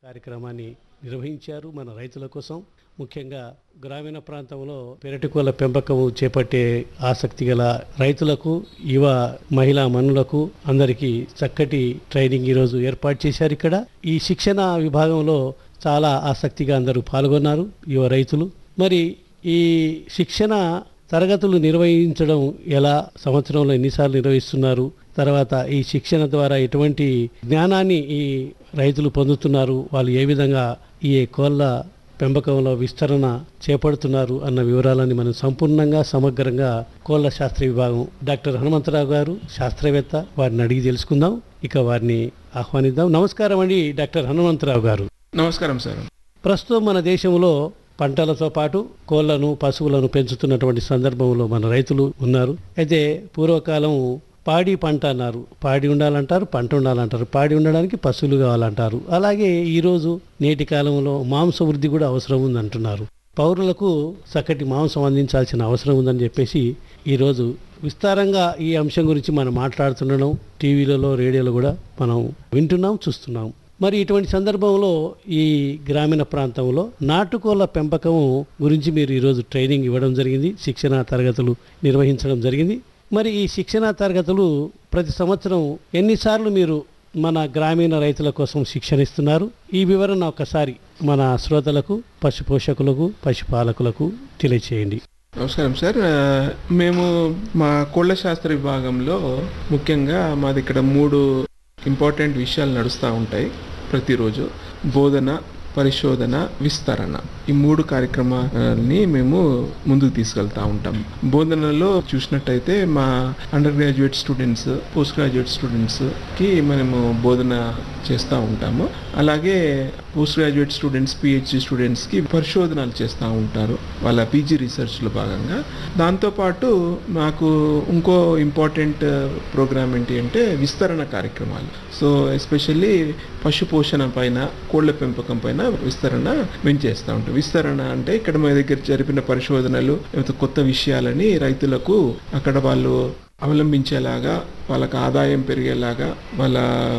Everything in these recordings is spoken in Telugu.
కార్యక్రమాన్ని నిర్వహించారు మన రైతుల కోసం ముఖ్యంగా గ్రామీణ ప్రాంతంలో పెరటి కోళ్ళ పెంపకం చేపట్టే ఆసక్తి గల రైతులకు యువ మహిళా మనులకు అందరికీ చక్కటి ట్రైనింగ్ ఈరోజు ఏర్పాటు చేశారు ఇక్కడ ఈ శిక్షణ విభాగంలో చాలా ఆసక్తిగా అందరూ పాల్గొన్నారు యువ రైతులు మరి ఈ శిక్షణ తరగతులు నిర్వహించడం ఎలా సంవత్సరంలో ఎన్నిసార్లు నిర్వహిస్తున్నారు తర్వాత ఈ శిక్షణ ద్వారా ఎటువంటి జ్ఞానాన్ని ఈ రైతులు పొందుతున్నారు వాళ్ళు ఏ విధంగా ఈ కోళ్ళ పెంపకంలో విస్తరణ చేపడుతున్నారు అన్న వివరాలని మనం సంపూర్ణంగా సమగ్రంగా కోళ్ళ శాస్త్ర విభాగం డాక్టర్ హనుమంతరావు గారు శాస్త్రవేత్త వారిని అడిగి తెలుసుకుందాం ఇక వారిని ఆహ్వానిద్దాం నమస్కారం అండి డాక్టర్ హనుమంతరావు గారు నమస్కారం సార్ ప్రస్తుతం మన దేశంలో పంటలతో పాటు కోళ్లను పశువులను పెంచుతున్నటువంటి సందర్భంలో మన రైతులు ఉన్నారు అయితే పూర్వకాలం పాడి పంట అన్నారు పాడి ఉండాలంటారు పంట ఉండాలంటారు పాడి ఉండడానికి పశువులు కావాలంటారు అలాగే ఈరోజు నేటి కాలంలో మాంస వృద్ధి కూడా అవసరం ఉందంటున్నారు పౌరులకు చక్కటి మాంసం అందించాల్సిన అవసరం ఉందని చెప్పేసి ఈరోజు విస్తారంగా ఈ అంశం గురించి మనం మాట్లాడుతుండడం టీవీలలో రేడియోలో కూడా మనం వింటున్నాం చూస్తున్నాం మరి ఇటువంటి సందర్భంలో ఈ గ్రామీణ ప్రాంతంలో నాటుకోళ్ల పెంపకం గురించి మీరు ఈరోజు ట్రైనింగ్ ఇవ్వడం జరిగింది శిక్షణ తరగతులు నిర్వహించడం జరిగింది మరి ఈ శిక్షణ తరగతులు ప్రతి సంవత్సరం ఎన్నిసార్లు మీరు మన గ్రామీణ రైతుల కోసం శిక్షణ ఇస్తున్నారు ఈ వివరణ ఒకసారి మన శ్రోతలకు పశు పోషకులకు పశుపాలకులకు తెలియచేయండి నమస్కారం సార్ ఆ, మేము మా కోళ్ళ శాస్త్ర విభాగంలో ముఖ్యంగా మాది ఇక్కడ మూడు ఇంపార్టెంట్ విషయాలు నడుస్తూ ఉంటాయి ప్రతిరోజు బోధన పరిశోధన విస్తరణ ఈ మూడు కార్యక్రమాలని మేము ముందుకు తీసుకెళ్తా ఉంటాం బోధనలో చూసినట్టయితే మా under graduate students post graduate స్టూడెంట్స్కి మనము బోధన చేస్తూ ఉంటాము అలాగే పోస్ట్ గ్రాడ్యుయేట్ స్టూడెంట్స్ పిహెచ్డి స్టూడెంట్స్కి పరిశోధనలు చేస్తూ ఉంటారు వాళ్ళ పీజీ రీసెర్చ్లో భాగంగా దాంతోపాటు మాకు ఇంకో ఇంపార్టెంట్ ప్రోగ్రామ్ ఏంటి అంటే విస్తరణ కార్యక్రమాలు సో ఎస్పెషల్లీ పశు పోషణ పైన కోళ్ళ పెంపకం పైన విస్తరణ మేము చేస్తూ ఉంటాం విస్తరణ అంటే ఇక్కడ మా దగ్గర జరిపిన పరిశోధనలు లేకపోతే కొత్త విషయాలని రైతులకు అక్కడ వాళ్ళు అవలంబించేలాగా వాళ్ళకి ఆదాయం పెరిగేలాగా వాళ్ళ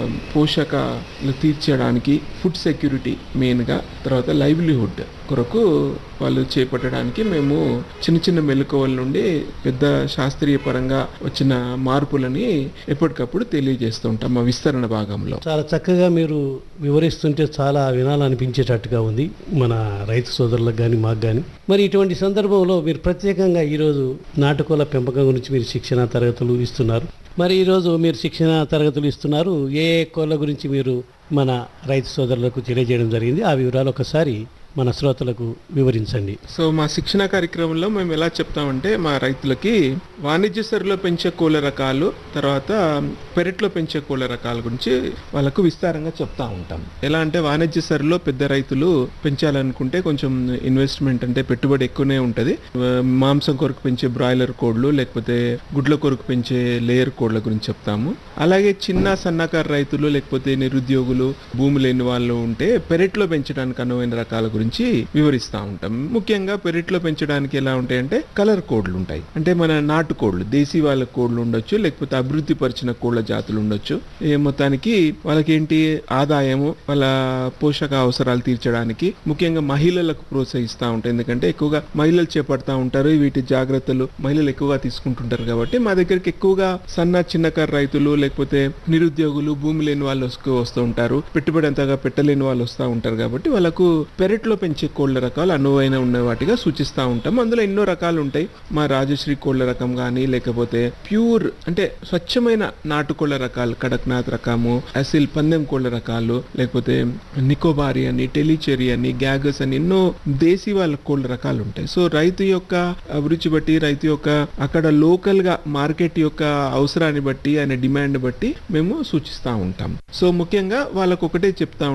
పోషకాలు తీర్చడానికి ఫుడ్ సెక్యూరిటీ మెయిన్గా తర్వాత లైవ్లీహుడ్ కొరకు వాళ్ళు చేపట్టడానికి మేము చిన్న చిన్న మెలకువల నుండి పెద్ద శాస్త్రీయ పరంగా వచ్చిన మార్పులని ఎప్పటికప్పుడు తెలియజేస్తూ ఉంటాం మా విస్తరణ భాగంలో చాలా చక్కగా మీరు వివరిస్తుంటే చాలా వినాలనిపించేటట్టుగా ఉంది మన రైతు సోదరులకు కానీ మాకు కానీ మరి ఇటువంటి సందర్భంలో మీరు ప్రత్యేకంగా ఈరోజు నాటుకోల పెంపకం గురించి మీరు శిక్షణ తరగతులు ఇస్తున్నారు మరి ఈరోజు మీరు శిక్షణ తరగతులు ఇస్తున్నారు ఏ ఏ కోళ్ళ గురించి మీరు మన రైతు సోదరులకు తెలియజేయడం జరిగింది ఆ వివరాలు ఒకసారి మన శ్రోతలకు వివరించండి సో మా శిక్షణ కార్యక్రమంలో మేము ఎలా చెప్తామంటే మా రైతులకి వాణిజ్య సరిలో పెంచే కోళ్ళ రకాలు తర్వాత పెరట్లో పెంచే కోళ్ళ రకాల గురించి వాళ్ళకు విస్తారంగా చెప్తా ఉంటాం ఎలా అంటే వాణిజ్య సరిలో పెద్ద రైతులు పెంచాలనుకుంటే కొంచెం ఇన్వెస్ట్మెంట్ అంటే పెట్టుబడి ఎక్కువనే ఉంటుంది మాంసం కొరకు పెంచే బ్రాయిలర్ కోళ్ళు లేకపోతే గుడ్ల కొరకు పెంచే లేయర్ కోళ్ళ గురించి చెప్తాము అలాగే చిన్న సన్నకారు రైతులు లేకపోతే నిరుద్యోగులు భూమి లేని వాళ్ళు ఉంటే పెరట్లో పెంచడానికి అనువైన రకాల గురించి వివరిస్తూ ఉంటాం ముఖ్యంగా పెరట్లో పెంచడానికి ఎలా ఉంటాయంటే కలర్ కోడ్లు ఉంటాయి అంటే మన నాటు కోళ్ళు దేశీ వాళ్ళ కోళ్ళు ఉండొచ్చు లేకపోతే అభివృద్ధి పరిచిన కోళ్ళ జాతులు ఉండొచ్చు ఏ మొత్తానికి వాళ్ళకి ఏంటి ఆదాయము వాళ్ళ పోషక అవసరాలు తీర్చడానికి ముఖ్యంగా మహిళలకు ప్రోత్సహిస్తూ ఉంటాయి ఎందుకంటే ఎక్కువగా మహిళలు చేపడతా ఉంటారు వీటి జాగ్రత్తలు మహిళలు ఎక్కువగా తీసుకుంటుంటారు కాబట్టి మా దగ్గరికి ఎక్కువగా సన్న చిన్నకారు రైతులు లేకపోతే నిరుద్యోగులు భూమి లేని వాళ్ళు వస్తూ వస్తూ ఉంటారు పెట్టుబడి అంతగా పెట్టలేని వాళ్ళు వస్తూ ఉంటారు కాబట్టి వాళ్ళకు పెరట్లో పెంచే కోళ్ళ రకాలు అనువైన ఉన్న వాటిగా సూచిస్తూ ఉంటాం అందులో ఎన్నో రకాలు ఉంటాయి మా రాజశ్రీ కోళ్ళ రకం కానీ లేకపోతే ప్యూర్ అంటే స్వచ్ఛమైన నాటుకోళ్ళ రకాలు కడక్నాథ్ రకము అసిల్ పందెం కోళ్ళ రకాలు లేకపోతే నికోబారి అని టెలిచెరీ అని గ్యాగస్ అని ఎన్నో దేశీ వాళ్ళ కోళ్ళ రకాలు ఉంటాయి సో రైతు యొక్క అభిరుచి బట్టి రైతు యొక్క అక్కడ లోకల్ గా మార్కెట్ యొక్క అవసరాన్ని బట్టి ఆయన డిమాండ్ బట్టి మేము సూచిస్తూ ఉంటాం సో ముఖ్యంగా వాళ్ళకు ఒకటే చెప్తా